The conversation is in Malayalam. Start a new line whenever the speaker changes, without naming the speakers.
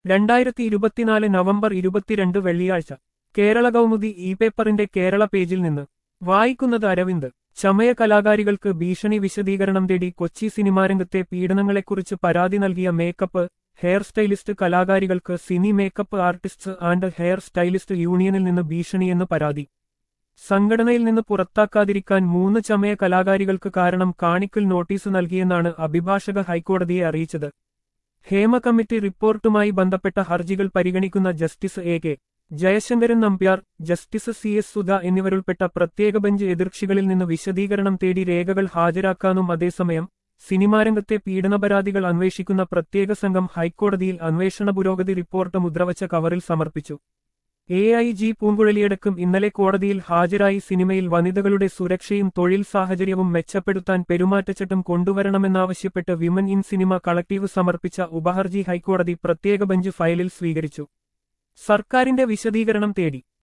രണ്ടായിരത്തി ഇരുപത്തിനാല് നവംബർ ഇരുപത്തിരണ്ട് വെള്ളിയാഴ്ച കേരള കൗമുദി ഇ പേപ്പറിന്റെ കേരള പേജിൽ നിന്ന് വായിക്കുന്നത് അരവിന്ദ് ചമയ കലാകാരികൾക്ക് ഭീഷണി വിശദീകരണം തേടി കൊച്ചി സിനിമാരംഗത്തെ പീഡനങ്ങളെക്കുറിച്ച് പരാതി നൽകിയ മേക്കപ്പ് ഹെയർ സ്റ്റൈലിസ്റ്റ് കലാകാരികൾക്ക് cine makeup artists and hair stylist യൂണിയനിൽ നിന്ന് ഭീഷണിയെന്ന് പരാതി സംഘടനയിൽ നിന്ന് പുറത്താക്കാതിരിക്കാൻ മൂന്ന് ചമയ കലാകാരികൾക്ക് കാരണം കാണിക്കൽ നോട്ടീസ് നൽകിയെന്നാണ് അഭിഭാഷക ഹൈക്കോടതിയെ അറിയിച്ചത് ഹേമ കമ്മിറ്റി റിപ്പോർട്ടുമായി ബന്ധപ്പെട്ട ഹർജികൾ പരിഗണിക്കുന്ന justice A K Jayasankaran Nambiar justice C S Sudha എന്നിവരുൾപ്പെട്ട പ്രത്യേക ബെഞ്ച് എതിർക്ഷികളിൽ നിന്ന് വിശദീകരണം തേടി രേഖകൾ ഹാജരാക്കാനും അതേസമയം സിനിമാരംഗത്തെ പീഡനപരാതികൾ അന്വേഷിക്കുന്ന പ്രത്യേക സംഘം ഹൈക്കോടതിയിൽ അന്വേഷണ പുരോഗതി റിപ്പോർട്ട് മുദ്രവച്ച കവറിൽ സമർപ്പിച്ചു എ ഐ ജി പൂങ്കുഴലിയടക്കം ഇന്നലെ കോടതിയിൽ ഹാജരായി സിനിമയിൽ വനിതകളുടെ സുരക്ഷയും തൊഴിൽ സാഹചര്യവും മെച്ചപ്പെടുത്താൻ പെരുമാറ്റച്ചട്ടം കൊണ്ടുവരണമെന്നാവശ്യപ്പെട്ട് വിമൻ ഇൻ സിനിമ കളക്ടീവ് സമർപ്പിച്ച ഉപഹർജി ഹൈക്കോടതി പ്രത്യേക ബെഞ്ച് ഫയലിൽ സ്വീകരിച്ചു സർക്കാരിന്റെ വിശദീകരണം തേടി